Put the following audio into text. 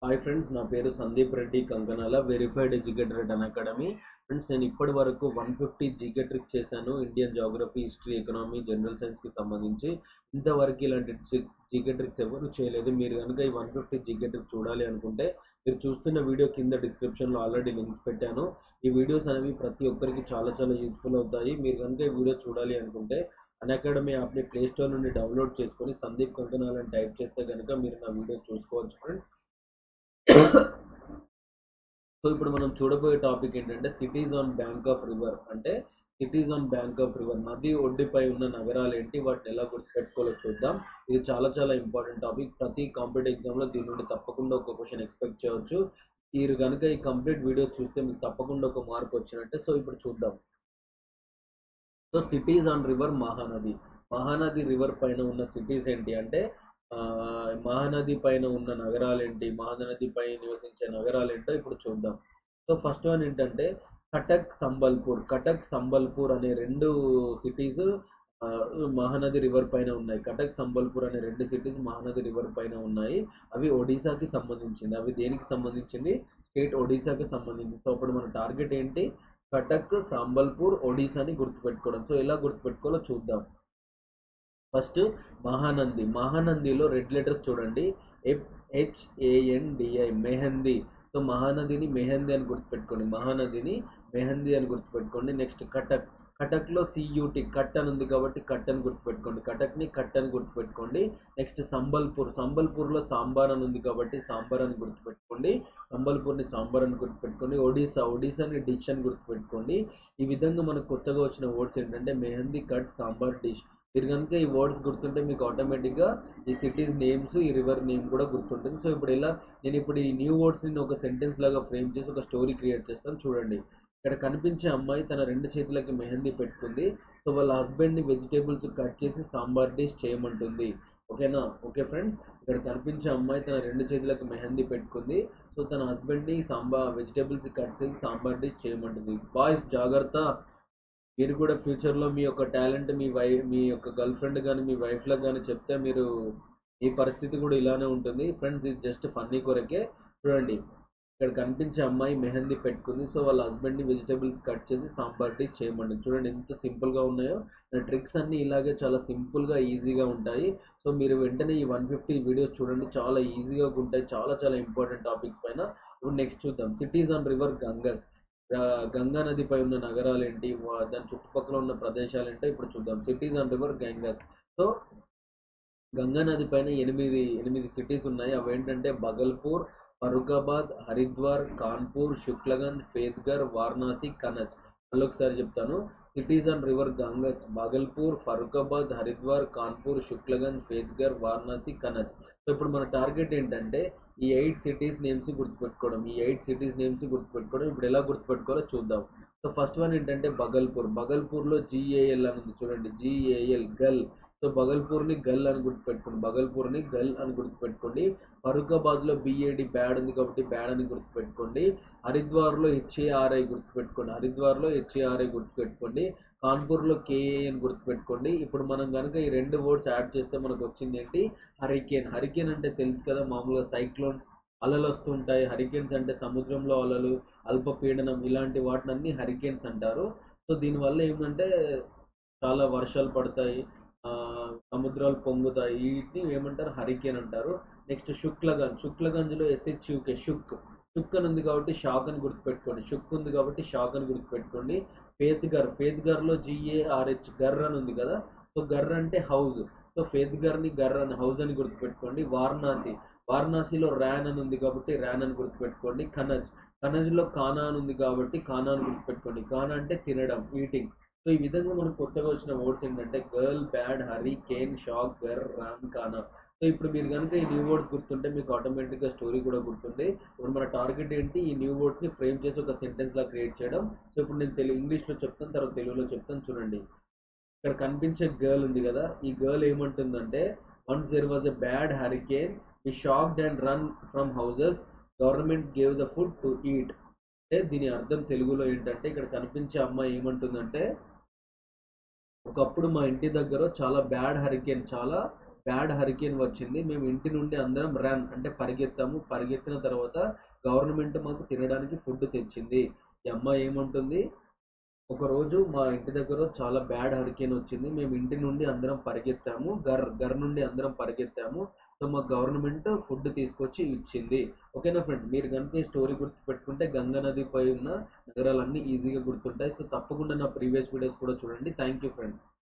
hi friends నా పేరు Sandeep Reddy Kankanala verified educator at Unacademy friends నేను ఇప్పటి వరకు వన్ ఫిఫ్టీ జీకే ట్రిక్ చేశాను Indian geography history economy general సైన్స్కి సంబంధించి ఇంతవరకు ఇలాంటి జీకే ట్రిక్స్ ఎవరు చేయలేదు మీరు కనుక ఈ వన్ ఫిఫ్టీ జీకే ట్రిక్ చూడాలి అనుకుంటే మీరు చూస్తున్న వీడియో కింద డిస్క్రిప్షన్లో ఆల్రెడీ లింక్స్ పెట్టాను ఈ వీడియోస్ అనేవి ప్రతి ఒక్కరికి చాలా చాలా యూస్ఫుల్ అవుతాయి మీరు కనుక ఈ వీడియో చూడాలి అనుకుంటే అన్ అకాడమీ యాప్ని ప్లే స్టోర్ నుండి డౌన్లోడ్ చేసుకొని సందీప్ కంకనాల్ అని టైప్ చేస్తే కనుక మీరు నా వీడియో చూసుకోవచ్చు ఫ్రెండ్స్ సో ఇప్పుడు మనం చూడబోయే టాపిక్ ఏంటంటే cities on bank of river అంటే cities on bank of river నది ఒడ్డుపై ఉన్న నగరాలు ఏంటి వాటిని ఎలా గుర్తుపెట్టుకోవాలో చూద్దాం ఇది చాలా చాలా ఇంపార్టెంట్ టాపిక్ ప్రతి కాంపిటేటివ్ ఎగ్జామ్లో దీని నుండి తప్పకుండా ఒక క్వశ్చన్ ఎక్స్పెక్ట్ చేయవచ్చు మీరు కనుక ఈ కంప్లీట్ వీడియో చూస్తే మీకు తప్పకుండా ఒక మార్క్ వచ్చినట్టే సో ఇప్పుడు చూద్దాం so cities on river Mahanadi Mahanadi river పైన ఉన్న సిటీస్ ఏంటి అంటే మహానది పైన ఉన్న నగరాలు ఏంటి మహానది పై నివసించే నగరాలు ఏంటో ఇప్పుడు చూద్దాం సో ఫస్ట్ వన్ ఏంటంటే కటక్ సంబల్పూర్ కటక్ సంబల్పూర్ అనే రెండు సిటీస్ మహానది రివర్ పైన ఉన్నాయి కటక్ సంబల్పూర్ అనే రెండు సిటీస్ మహానది రివర్ పైన ఉన్నాయి అవి ఒడిశాకి సంబంధించింది అవి దేనికి సంబంధించింది స్టేట్ ఒడిశాకి సంబంధించింది సో అప్పుడు మన టార్గెట్ ఏంటి కటక్ సంబల్పూర్ ఒడిశాని గుర్తుపెట్టుకోవడం సో ఎలా గుర్తుపెట్టుకోవాలో చూద్దాం ఫస్ట్ మహానంది మహానందిలో రెడ్ లెటర్స్ చూడండి ఎఫ్ హెచ్ఏఎన్డిఐ మెహందీ సో మహానదిని మెహందీ అని గుర్తుపెట్టుకోండి మహానదిని మెహందీ అని గుర్తుపెట్టుకోండి నెక్స్ట్ కటక్ కటక్లో సియూటి కట్ అని ఉంది కాబట్టి కట్ అని గుర్తుపెట్టుకోండి కటక్ని కట్ అని గుర్తుపెట్టుకోండి నెక్స్ట్ సంబల్పూర్ సంబల్పూర్లో సాంబార్ అని ఉంది కాబట్టి సాంబార్ అని గుర్తుపెట్టుకోండి సంబల్పూర్ని సాంబార్ అని గుర్తుపెట్టుకోండి ఒడిశా ఒడిశాని డిష్ అని గుర్తుపెట్టుకోండి ఈ విధంగా మనకు కొత్తగా వచ్చిన వర్డ్స్ ఏంటంటే మెహందీ కట్ సాంబార్ డిష్ మీరు కనుక ఈ వర్డ్స్ గుర్తుంటే మీకు ఆటోమేటిక్గా ఈ సిటీస్ నేమ్స్ ఈ రివర్ నేమ్ కూడా గుర్తుంటుంది సో ఇప్పుడు ఇలా నేను ఇప్పుడు ఈ న్యూ వర్డ్స్ని ఒక సెంటెన్స్ లాగా ఫ్రేమ్ చేసి ఒక స్టోరీ క్రియేట్ చేస్తాను చూడండి ఇక్కడ కనిపించే అమ్మాయి తన రెండు చేతులకి మెహందీ పెట్టుకుంది సో వాళ్ళ హస్బెండ్ని వెజిటేబుల్స్ కట్ చేసి సాంబార్ డిష్ చేయమంటుంది ఓకేనా ఓకే ఫ్రెండ్స్ ఇక్కడ కనిపించే అమ్మాయి తన రెండు చేతులకు మెహందీ పెట్టుకుంది సో తన హస్బెండ్ని సాంబార్ వెజిటేబుల్స్ కట్ చేసి సాంబార్ డిష్ చేయమంటుంది బాయ్స్ జాగ్రత్త మీరు కూడా ఫ్యూచర్లో మీ యొక్క టాలెంట్ మీ వై మీ యొక్క గర్ల్ ఫ్రెండ్ కానీ మీ వైఫ్లకు కానీ చెప్తే మీరు ఈ పరిస్థితి కూడా ఇలానే ఉంటుంది ఫ్రెండ్స్ ఇది జస్ట్ ఫన్నీ కొరకే చూడండి ఇక్కడ కనిపించే అమ్మాయి మెహందీ పెట్టుకుంది సో వాళ్ళ హస్బెండ్ని వెజిటేబుల్స్ కట్ చేసి సాంబార్ డిష్ చేయమండి చూడండి ఎంత సింపుల్గా ఉన్నాయో ట్రిక్స్ అన్నీ ఇలాగే చాలా సింపుల్గా ఈజీగా ఉంటాయి సో మీరు వెంటనే ఈ వన్ ఫిఫ్టీ వీడియోస్ చూడండి చాలా ఈజీగా ఉంటాయి చాలా చాలా ఇంపార్టెంట్ టాపిక్స్ పైన ఇప్పుడు నెక్స్ట్ చూద్దాం cities on river Ganges Ganga నదిపై ఉన్న నగరాలు ఏంటి దాని చుట్టుపక్కల ఉన్న ప్రదేశాలు ఏంటో ఇప్పుడు చూద్దాం cities on river Ganges so Ganga నది పైన ఎనిమిది ఎనిమిది సిటీస్ ఉన్నాయి అవి ఏంటంటే బగల్పూర్ ఫరూకాబాద్ హరిద్వార్ కాన్పూర్ శుక్లగంజ్ ఫేద్గర్ వారణాసి కనజ్ మళ్ళీ ఒకసారి చెప్తాను cities on river Ganges Bhagalpur Farrukhabad Haridwar Kanpur Shuklaganj Fatehgarh Varanasi Kannauj so ఇప్పుడు మన టార్గెట్ ఏంటంటే ఈ ఎయిట్ సిటీస్ నేమ్స్ గుర్తుపెట్టుకోవడం ఈ ఎయిట్ సిటీస్ నేమ్స్ గుర్తుపెట్టుకోవడం ఇప్పుడు ఎలా గుర్తుపెట్టుకోవాలో చూద్దాం సో ఫస్ట్ వన్ ఏంటంటే బగల్పూర్ బగల్పూర్లో జిఏఎల్ అని ఉంది చూడండి జిఏఎల్ గల్ సో బగల్పూర్ని గల్ అని గుర్తుపెట్టుకోండి బగల్పూర్ని గల్ అని గుర్తుపెట్టుకోండి ఫరూకాబాద్లో బిఏడి బ్యాడ్ ఉంది కాబట్టి బ్యాడ్ అని గుర్తుపెట్టుకోండి హరిద్వార్లో హెచ్ఏఆర్ఐ గుర్తుపెట్టుకోండి హరిద్వార్లో హెచ్ఏఆర్ఐ గుర్తుపెట్టుకోండి కాన్పూర్లో కేఏ అని గుర్తుపెట్టుకోండి ఇప్పుడు మనం కనుక ఈ రెండు వర్డ్స్ యాడ్ చేస్తే మనకు వచ్చింది ఏంటి హరికేన్ హరికేన్ అంటే తెలుసు కదా మామూలుగా సైక్లోన్స్ అలలు వస్తుంటాయి హరికేన్స్ అంటే సముద్రంలో అలలు అల్పపీడనం ఇలాంటి వాటినన్నీ హరికేన్స్ అంటారు సో దీనివల్ల ఏంటంటే చాలా వర్షాలు పడతాయి సముద్రాలు పొంగుతాయి వీటిని ఏమంటారు హరికేన్ అంటారు నెక్స్ట్ శుక్లగంజ్ శుక్లగంజ్లో ఎస్హెచ్యుకే షుక్ షుక్ అని ఉంది కాబట్టి షాక్ అని గుర్తుపెట్టుకోండి షుక్ ఉంది కాబట్టి షాక్ అని గుర్తుపెట్టుకోండి ఫేత్గర్ ఫేత్గర్లో జిఏఆర్హెచ్ గర్ అని ఉంది కదా సో గర్ అంటే హౌస్ సో ఫేత్గర్ని గర్ అని హౌస్ అని గుర్తుపెట్టుకోండి వారణాసి వారణాసిలో ర్యాన్ అని ఉంది కాబట్టి ర్యాన్ అని గుర్తుపెట్టుకోండి కనజ్ కనజ్లో కానా అని ఉంది కాబట్టి కానా అని గుర్తుపెట్టుకోండి కానా అంటే తినడం ఈటింగ్ సో ఈ విధంగా మనకు కొత్తగా వచ్చిన వర్డ్స్ ఏంటంటే girl bad hurricane shock గర్ రామ్ కానా సో ఇప్పుడు మీరు కనుక ఈ న్యూ వర్డ్స్ గుర్తుంటే మీకు ఆటోమేటిక్గా స్టోరీ కూడా గుర్తుంది ఇప్పుడు మన టార్గెట్ ఏంటి ఈ న్యూ వర్డ్స్ని ఫ్రేమ్ చేసి ఒక సెంటెన్స్ లా క్రియేట్ చేయడం సో ఇప్పుడు నేను తెలుగు ఇంగ్లీష్లో చెప్తాను తర్వాత తెలుగులో చెప్తాను చూడండి ఇక్కడ కనిపించే గర్ల్ ఉంది కదా ఈ గర్ల్ ఏమంటుందంటే once there was a bad hurricane ఈ shocked and run from houses government gave the food to eat అంటే దీని అర్థం తెలుగులో ఏంటంటే ఇక్కడ కనిపించే అమ్మాయి ఏమంటుందంటే ఒకప్పుడు మా ఇంటి దగ్గర చాలా బ్యాడ్ హరికేన్ చాలా బ్యాడ్ హరికేన్ వచ్చింది మేము ఇంటి నుండి అందరం రన్ అంటే పరిగెత్తాము పరిగెత్తిన తర్వాత గవర్నమెంట్ మాకు తినడానికి ఫుడ్ తెచ్చింది ఈ అమ్మాయి ఏమంటుంది ఒకరోజు మా ఇంటి దగ్గర చాలా బ్యాడ్ హరికేన్ వచ్చింది మేము ఇంటి నుండి అందరం పరిగెత్తాము గర్ గర్ నుండి అందరం పరిగెత్తాము సో మాకు గవర్నమెంట్ ఫుడ్ తీసుకొచ్చి ఇచ్చింది ఓకేనా ఫ్రెండ్స్ మీరు కనుక ఈ స్టోరీ గుర్తు పెట్టుకుంటే గంగా నదిపై ఉన్న నగరాలన్నీ ఈజీగా గుర్తుంటాయి సో తప్పకుండా నా ప్రీవియస్ వీడియోస్ కూడా చూడండి థ్యాంక్ యూ ఫ్రెండ్స్